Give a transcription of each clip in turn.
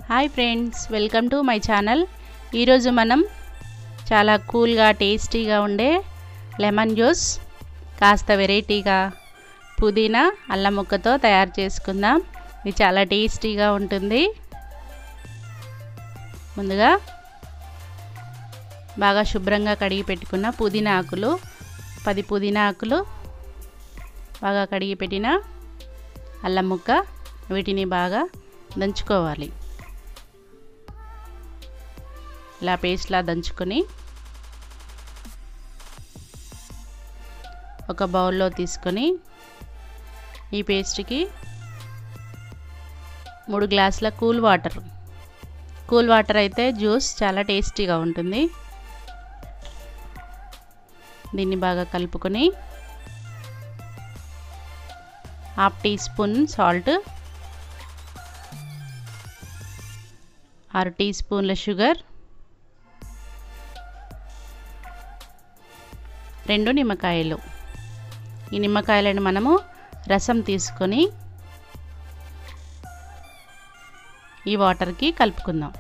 hi friends welcome to my channel ఈరోజు మనం చాలా కూల్గా టేస్టీగా ఉండే లెమన్ జ్యూస్ కాస్త వెరైటీగా పుదీనా అల్లం ముక్కతో తయారు చేసుకుందాం ఇది చాలా టేస్టీగా ఉంటుంది ముందుగా బాగా శుభ్రంగా కడిగి పెట్టుకున్న పుదీనా ఆకులు పది పుదీనా ఆకులు బాగా కడిగి పెట్టిన అల్లం ముక్క వీటిని బాగా దంచుకోవాలి ఇలా పేస్ట్లా దంచుకొని ఒక బౌల్లో తీసుకొని ఈ పేస్ట్కి మూడు గ్లాసుల కూల్ వాటర్ కూల్ వాటర్ అయితే జ్యూస్ చాలా టేస్టీగా ఉంటుంది దీన్ని బాగా కలుపుకొని హాఫ్ టీ స్పూన్ సాల్ట్ ఆరు టీ స్పూన్ల షుగర్ రెండు నిమ్మకాయలు ఈ నిమ్మకాయలను మనము రసం తీసుకొని ఈ వాటర్కి కలుపుకుందాం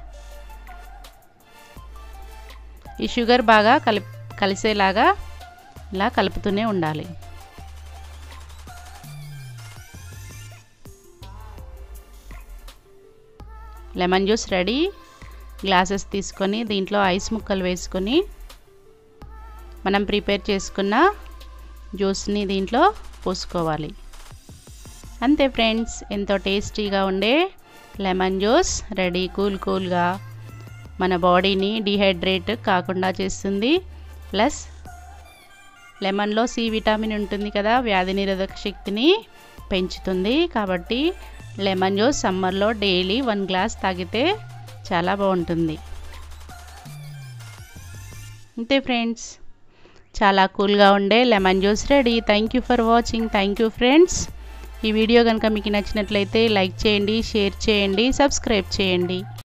ఈ షుగర్ బాగా కలి కలిసేలాగా ఇలా కలుపుతూనే ఉండాలి లెమన్ జ్యూస్ రెడీ గ్లాసెస్ తీసుకొని దీంట్లో ఐస్ ముక్కలు వేసుకొని మనం ప్రిపేర్ చేసుకున్న జ్యూస్ని దీంట్లో పోసుకోవాలి అంతే ఫ్రెండ్స్ ఎంతో టేస్టీగా ఉండే లెమన్ జ్యూస్ రెడీ కూల్ కూల్గా మన బాడీని డిహైడ్రేట్ కాకుండా చేస్తుంది ప్లస్ లెమన్లో సి విటమిన్ ఉంటుంది కదా వ్యాధి నిరోధక శక్తిని పెంచుతుంది కాబట్టి లెమన్ జ్యూస్ సమ్మర్లో డైలీ వన్ గ్లాస్ తాగితే చాలా బాగుంటుంది అంతే ఫ్రెండ్స్ చాలా కూల్గా ఉండే lemon juice ready thank you for watching thank you friends ఈ వీడియో కనుక మీకు నచ్చినట్లయితే లైక్ చేయండి షేర్ చేయండి సబ్స్క్రైబ్ చేయండి